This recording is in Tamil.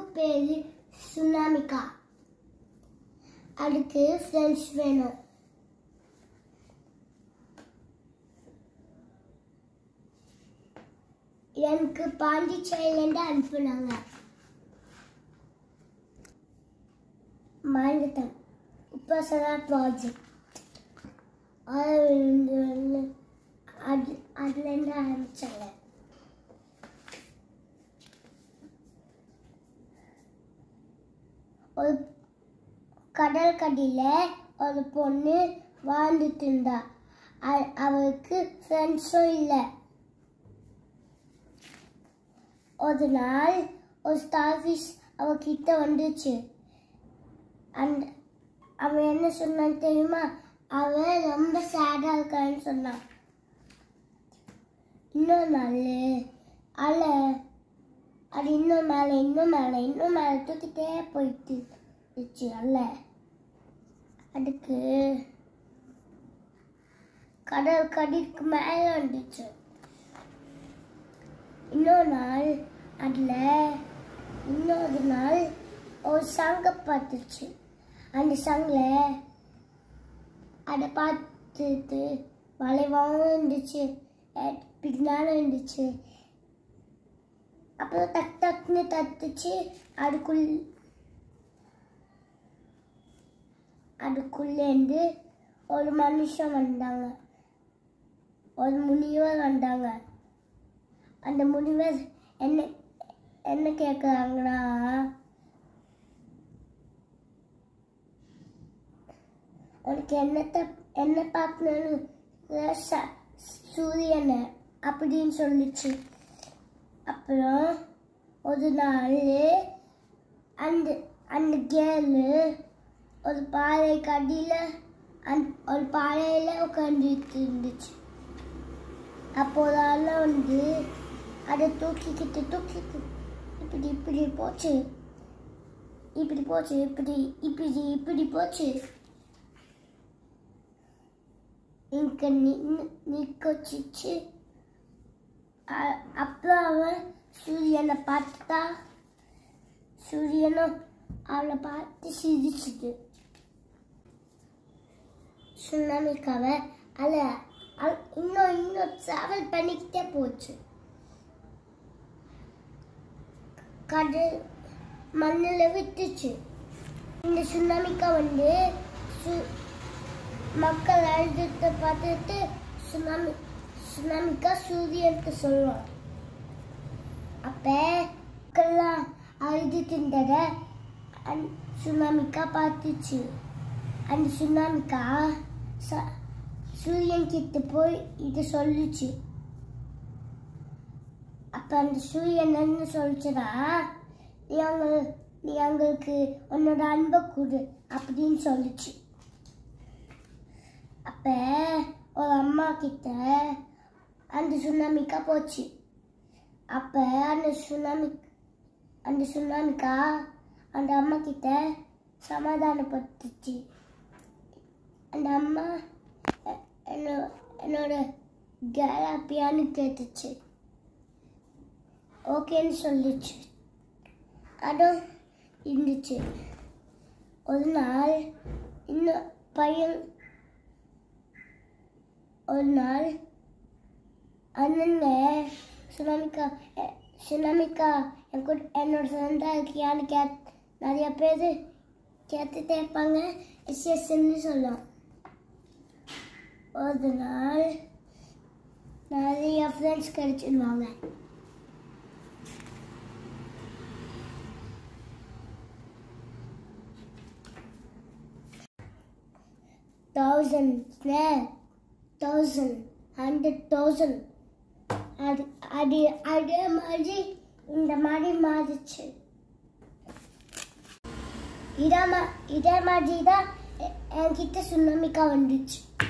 பேரு சுனாமிகா அதுக்கு ஃப்ரெண்ட்ஸ் வேணும் எனக்கு பாண்டிச்சேரியிலேருந்து அனுப்புனாங்க மறந்துட்டேன் இப்போ சொன்னா ப்ராஜெக்ட் அது அதுலேருந்து ஆரம்பிச்சாங்க ஒரு கடல் கடியில் ஒரு பொண்ணு வாழ்ந்துட்டு இருந்தா அ- அவளுக்கு ஃப்ரெண்ட்ஸும் இல்லை ஒரு நாள் ஒரு ஸ்டார்ஃபிஷ் அவகிட்ட வந்துச்சு அந்த அவன் என்ன சொன்னான் தெரியுமா அவன் ரொம்ப சேடாக இருக்கான்னு சொன்னான் இன்னொரு நாள் அல அது இன்னும் மேலே இன்னும் மேலே இன்னும் மேலே தூக்கிட்டே போயிட்டு இருந்துச்சு அல்ல அதுக்கு கடல் கடிக்கு மேலே வந்துச்சு இன்னொரு நாள் அதில் இன்னொரு நாள் ஒரு சங்கை பார்த்துச்சு அந்த சங்கில் அதை பார்த்துட்டு வளைவாகவும் இருந்துச்சு அஹ் பின்னாலும் இருந்துச்சு அப்புறம் டக் டக்னு தத்துச்சு அதுக்குள் அதுக்குள்ளேருந்து ஒரு மனுஷன் வந்தாங்க ஒரு முனிவர் வந்தாங்க அந்த முனிவர் என்ன என்ன கேட்குறாங்கன்னா உனக்கு என்னத்தை என்ன பார்க்கணும்னு ச- சூரியனை அப்படின்னு சொல்லிச்சு அப்புறம் ஒரு நாள் அந்த அந்த கேர்ளு ஒரு பாறை கடியில் அந் ஒரு பாறையில் உட்காந்துட்டு இருந்துச்சு அப்போ ஒரு ஆள் வந்து அதை தூக்கிக்கிட்டு தூக்கிக்கிட்டு இப்படி இப்படி போச்சு இப்படி போச்சு இப்படி இப்படி இப்படி போச்சு இங்க நின்னு நிக்க வச்சிச்சு அ- அப்புறம் அவன் சூரியனை பார்த்துட்டா சூரியனும் அவளை பார்த்து சிரிச்சுது சுனாமிக்காவை அல அ- இன்னும் இன்னும் ட்ராவல் பண்ணிக்கிட்டே போச்சு கடல் மண்ணில் விட்டுச்சு இந்த சுனாமிக்கா வந்து சு- மக்கள் அழுதுட்டு பார்த்துட்டு சுனாமி சுனாமிக்கா சூரியனுக்கு சொல்லுவான் அப்ப மக்கள்லாம் அழுதுட்டு இருந்தத அந்த சுனாமிக்கா பார்த்துச்சு அந்த சுனாமிக்கா ச- சூரியன் கிட்ட போய் இது சொல்லுச்சு அப்ப அந்த சூரியன் என்ன சொல்லுச்சுன்னா நீ அவங்க நீ அவங்களுக்கு உன்னோட அன்பை கொடு அப்படின்னு சொல்லுச்சு அப்ப ஒரு அம்மா கிட்ட அந்த சுனாமிக்கா போச்சு அப்ப அந்த சுனாமி அந்த சுனாமிக்கா அந்த அம்மா கிட்ட சமாதானப்படுத்துச்சு அந்த அம்மா எ- என்னோ- என்னோட கேலாப்பியான்னு கேட்டுச்சு ஓகேன்னு சொல்லுச்சு அதுவும் இருந்துச்சு ஒரு நாள் இன்னும் பையன் ஒரு நாள் அண்ணங்க சுனாமிக்கா எ- சுனாமிக்கா என் கூட என்னோட சொந்தா இருக்கியான்னு கேட் நிறைய பேர் கேட்டுட்டே இருப்பாங்க எஸ் எஸ்ன்னு சொல்லும் ஒரு நாள் நிறைய ஃப்ரெண்ட்ஸ் கிடைச்சிடுவாங்க தௌசண்ட் தௌசண்ட் ஹண்ட்ரட் தௌசண்ட் அது அது அதே மாதிரி இந்த மாதிரி மாறிச்சு இதே மா இதே மாதிரி தான் எ- என்கிட்ட சுனாமிக்கா வந்துச்சு